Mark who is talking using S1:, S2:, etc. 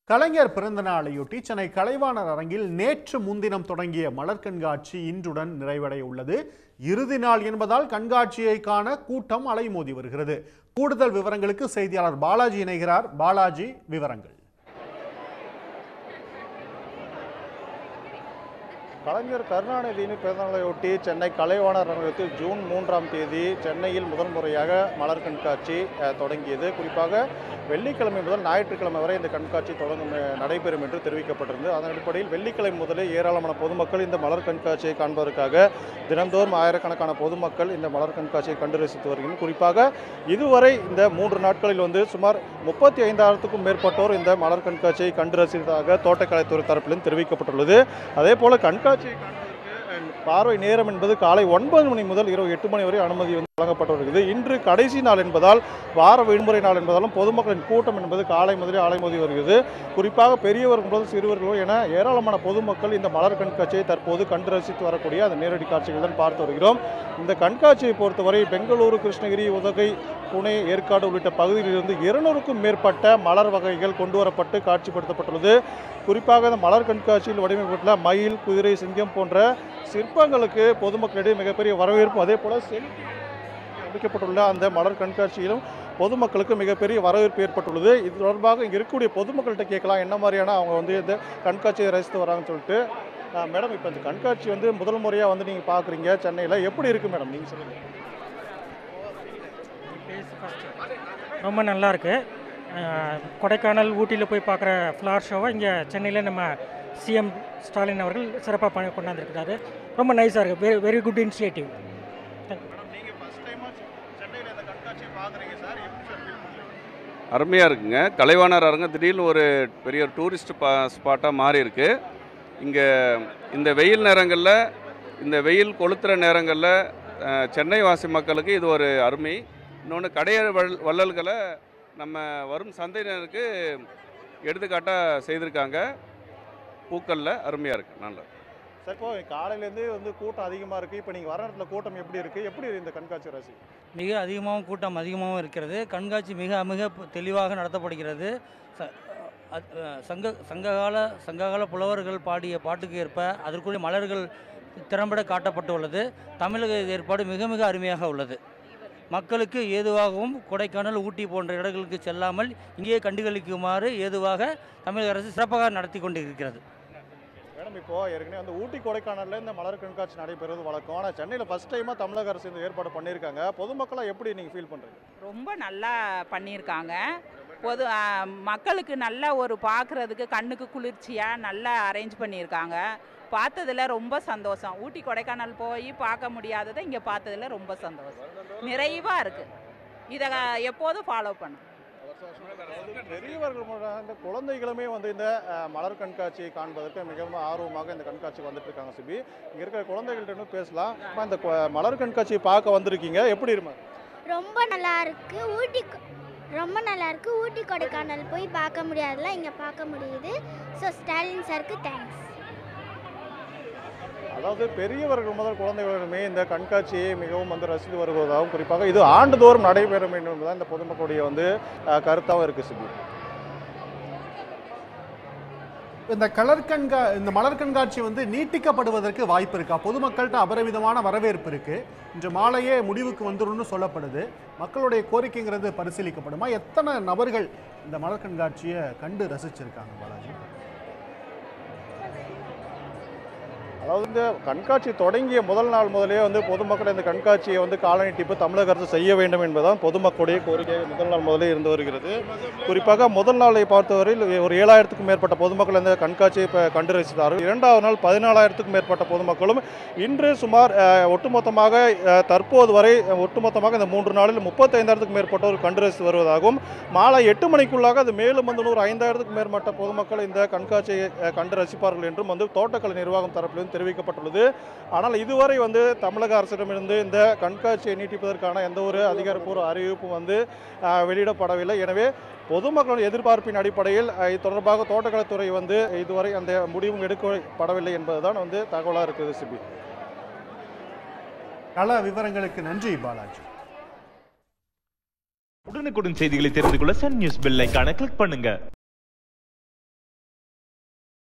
S1: கலைஞர் பிறந்த நாளையொட்டி சென்னை கலைவாணர் அரங்கில் நேற்று முன்தினம் தொடங்கிய மலர் கண்காட்சி இன்றுடன் நிறைவடைய உள்ளது இறுதி நாள் என்பதால் கண்காட்சியை காண கூட்டம் அலைமோதி வருகிறது கூடுதல் விவரங்களுக்கு செய்தியாளர் பாலாஜி இணைகிறார் பாலாஜி விவரங்கள்
S2: கலைஞர் கருணாநிதியின் பிறந்தநாளையொட்டி சென்னை கலைவாணர் அரங்கத்தில் ஜூன் மூன்றாம் தேதி சென்னையில் முதல் முறையாக மலர் கண்காட்சி அஹ், தொடங்கியது குறிப்பாக வெள்ளிக்கிழமை முதல் ஞாயிற்றுக்கிழமை வரை இந்த கண்காட்சி தொடங்கும் அஹ், நடைபெறும் என்று தெரிவிக்கப்பட்டிருந்தது அதன் அடிப்படையில் வெள்ளிக்கிழமை முதலே ஏராளமான பொதுமக்கள் இந்த மலர் கண்காட்சியை காண்பதற்காக தினந்தோறும் ஆயிரக்கணக்கான பொதுமக்கள் இந்த மலர் கண்காட்சியை கண்டு ரசித்து வருகின்றனர் குறிப்பாக இதுவரை இந்த மூன்று நாட்களில் வந்து சுமார் முப்பத்தி ஐந்தாயிரத்துக்கும் மேற்பட்டோர் இந்த மலர் கண்காட்சியை கண்டு ரசித்ததாக தோட்டக்கலைத்துறை தரப்பிலும் தெரிவிக்கப்பட்டுள்ளது அதே போல கண்காட்சியை காண்பதற்கு அஹ், பார்வை நேரம் என்பது காலை ஒன்பது மணி முதல் இரவு எட்டு மணி வரை அனுமதி வந்து வழங்கப்பட்டு வருகிறது இன்று கடைசி நாள் என்பதால் வார விடுமுறை நாள் என்பதாலும் பொதுமக்களின் கூட்டம் என்பது காலை முதலே அலைமோதி வருகிறது குறிப்பாக பெரியவர் முதல் சிறுவர்களோ என ஏராளமான பொதுமக்கள் இந்த மலர் கண்காட்சியை தற்போது கண்டு ரசித்து வரக்கூடிய அந்த நேரடி காட்சிகள் தான் பார்த்து வருகிறோம் இந்த கண்காட்சியை பொறுத்தவரை பெங்களூரு கிருஷ்ணகிரி உதகை புனே ஏற்காடு உள்ளிட்ட பகுதிகளிலிருந்து இருநூறுக்கும் மேற்பட்ட மலர் வகைகள் கொண்டு வரப்பட்டு காட்சிப்படுத்தப்பட்டுள்ளது குறிப்பாக இந்த மலர் கண்காட்சியில் வடிவமைக்கப்பட்டுள்ள மயில் குதிரை சிங்கம் போன்ற சிற்பங்களுக்கு பொதுமக்களிடையே மிகப்பெரிய வரவேற்பு அதே போல செல்ஃபி அமைக்கப்பட்டுள்ள அந்த மலர் கண்காட்சியிலும் பொதுமக்களுக்கு மிகப்பெரிய வரவேற்பு ஏற்பட்டுள்ளது இது தொடர்பாக இங்கே இருக்கக்கூடிய பொதுமக்கள்கிட்ட கேட்கலாம் என்ன மாதிரியான அவங்க வந்து இந்த கண்காட்சியை ரசித்து வராங்கன்னு சொல்லிட்டு ஆ, மேடம் இப்போ இந்த கண்காட்சி வந்து முதல் முறையாக வந்து நீங்கள் பார்க்குறீங்க சென்னையில் எப்படி இருக்குது மேடம் நீங்கள் சொல்லுங்கள்
S3: ரொம்ப நல்லா இருக்கு அஹ், கொடைக்கானல் ஊட்டியில் போய் பார்க்குற ஃப்ளவர் ஷோவை இங்கே சென்னையில் நம்ம சிஎம் ஸ்டாலின் அவர்கள் சிறப்பாக பண்ணி கொண்டாந்துருக்கிறாரு ரொம்ப நைஸாக இருக்குது very very good initiative
S2: madam நீங்கள் ஃபஸ்ட் டைமாக சென்னையில் இந்த கண்காட்சியை பார்க்குறீங்க சார் எப்படி சார் ஃபீல் பண்ணுறீங்க
S4: அருமையாக இருக்குங்க கலைவாணர் அரங்கம் திடீர்னு ஒரு பெரிய டூரிஸ்ட் பா ஸ்பாட்டாக மாறி இருக்கு இங்கே இந்த வெயில் நேரங்களில் இந்த வெயில் கொளுத்துற நேரங்களில் அஹ், சென்னை வாசி மக்களுக்கு இது ஒரு அருமை இன்னொன்று கடையர் வள் வள்ளல்களை நம்ம வரும் சந்தையினருக்கு எடுத்துக்காட்டாக செய்திருக்காங்க பூக்களில் அருமையாக இருக்குது நல்லா
S2: சார் இப்போ காலையிலேருந்து வந்து கூட்டம் அதிகமாக இருக்குது இப்போ நீங்கள் வர இடத்துல கூட்டம் எப்படி இருக்குது எப்படி இந்த கண்காட்சி ரசி
S5: மிக அதிகமாகவும் கூட்டம் அதிகமாகவும் இருக்கிறது கண்காட்சி மிக மிக பு- தெளிவாக நடத்தப்படுகிறது ச- அ- அ- சங்க சங்ககால சங்ககால புலவர்கள் பாடிய பாட்டுக்கு ஏற்ப அதற்குரிய மலர்கள் திறம்பட காட்டப்பட்டுள்ளது தமிழக ஏற்பாடு மிக மிக அருமையாக உள்ளது மக்களுக்கு ஏதுவாகவும் கொடைக்கானல் ஊட்டி போன்ற இடங்களுக்கு செல்லாமல் இங்கேயே கண்டுகளிக்குமாறு ஏதுவாக தமிழக அரசு சிறப்பாக நடத்தி கொண்டிருக்கிறது
S2: மேடம் இப்போ ஏற்கனவே அந்த ஊட்டி கொடைக்கானல்ல இந்த மலர் கண்காட்சி நடைபெறுவது வழக்கம் ஆனால் சென்னையில் ஃபர்ஸ்ட் டைமாக தமிழக அரசு இந்த ஏற்பாடு பண்ணியிருக்காங்க பொதுமக்களாக எப்படி நீங்கள் ஃபீல் பண்ணுறீங்க
S6: ரொம்ப நல்லா பண்ணியிருக்காங்க பொது ஆ, மக்களுக்கு நல்ல ஒரு பார்க்குறதுக்கு கண்ணுக்கு குளிர்ச்சியாக நல்லா அரேஞ்ச் பண்ணியிருக்காங்க பார்த்ததுல ரொம்ப சந்தோஷம் ஊட்டி கொடைக்கானல் போய் பார்க்க முடியாததை இங்கே பார்த்ததுல ரொம்ப சந்தோஷம் நிறைவாக இருக்குது இதை எப்போதும் ஃபாலோ பண்ணும்
S2: அதாவது பெரியவர்கள் முதல் இந்த குழந்தைகளுமே வந்து இந்த அஹ், மலர் கண்காட்சியை காண்பதற்கு மிகவும் ஆர்வமாக இந்த கண்காட்சி வந்துட்டு இருக்காங்க சிபி இங்கே இருக்கிற குழந்தைகள்ட்ட இன்னும் பேசலாம் அம்மா, இந்த கொ- மலர் கண்காட்சியை பார்க்க வந்திருக்கீங்க எப்படி இருமா
S7: ரொம்ப நல்லா இருக்கு ஊட்டி கொ- ரொம்ப நல்லா இருக்கு ஊட்டி கொடைக்கானல் போய் பார்க்க முடியாதுல இங்கே பார்க்க முடியுது ஸோ ஸ்டாலின் சாருக்கு தேங்க்ஸ்
S2: அதாவது பெரியவர்கள் முதல் குழந்தைகளுமே இந்த கண்காட்சியை மிகவும் வந்து ரசித்து வருவதாகவும் குறிப்பாக இது ஆண்டுதோறும் நடைபெற வேண்டும் என்பதுதான் இந்த பொதுமக்களுடைய வந்து அஹ், கருத்தாகவும் இருக்கு சிபி
S1: இந்த கலர் கண்கா இந்த மலர் கண்காட்சி வந்து நீட்டிக்கப்படுவதற்கு வாய்ப்பு இருக்கா பொதுமக்கள்கிட்ட அபரிவிதமான வரவேற்பு இருக்கு இன்று மாலையே முடிவுக்கு வந்துரும்னு சொல்லப்படுது மக்களுடைய கோரிக்கைங்கிறது பரிசீலிக்கப்படுமா எத்தனை நபர்கள் இந்த மலர் கண்காட்சியை கண்டு ரசிச்சிருக்காங்க பாலாஜி
S2: அதாவது இந்த கண்காட்சி தொடங்கிய முதல் நாள் முதலே வந்து பொதுமக்கள் இந்த கண்காட்சியை வந்து கால நீட்டிப்பு தமிழக அரசு செய்ய வேண்டும் என்பதுதான் பொதுமக்களுடைய கோரிக்கை முதல் நாள் முதலே இருந்து வருகிறது குறிப்பாக முதல் நாளை பொறுத்தவரையில் ஒரு ஏழாயிரத்துக்கும் மேற்பட்ட பொதுமக்கள் இந்த கண்காட்சியை இப்போ கண்டு ரசித்தார்கள் இரண்டாவது நாள் பதினாலாயிரத்துக்கும் மேற்பட்ட பொதுமக்களும் இன்று சுமார் அஹ், ஒட்டுமொத்தமாக அஹ், தற்போது வரை அஹ், ஒட்டுமொத்தமாக இந்த மூன்று நாளில் முப்பத்தைந்தாயிரத்துக்கும் மேற்பட்டோர் கண்டு ரசித்து வருவதாகவும் மாலை எட்டு மணிக்குள்ளாக அது மேலும் வந்து நூறு ஐந்தாயிரத்துக்கும் மேற்பட்ட பொதுமக்கள் இந்த கண்காட்சியை அஹ், கண்டு ரசிப்பார்கள் என்றும் வந்து தோட்டக்கலை நிர்வாகம் தரப்பிலிருந்து தெரிவிக்கப்பட்டுள்ளது ஆனால் இதுவரை வந்து தமிழக அரசிடமிருந்து இந்த கண்காட்சியை நீட்டிப்பதற்கான எந்த ஒரு அதிகாரப்பூர்வ அறிவிப்பும் வந்து அஹ், வெளியிடப்படவில்லை எனவே பொதுமக்களின் எதிர்பார்ப்பின் அடிப்படையில் அஹ், இது தொடர்பாக தோட்டக்கலைத்துறை வந்து இதுவரை அந்த முடிவும் எடுக்கப்படவில்லை என்பதுதான் வந்து தகவலாக இருக்குது சிபி
S1: கள விவரங்களுக்கு நன்றி பாலாஜி
S8: உடனுக்குடன் செய்திகளை தெரிந்து கொள்ள சன் நியூஸ் பெல் ஐகானை கிளிக் பண்ணுங்க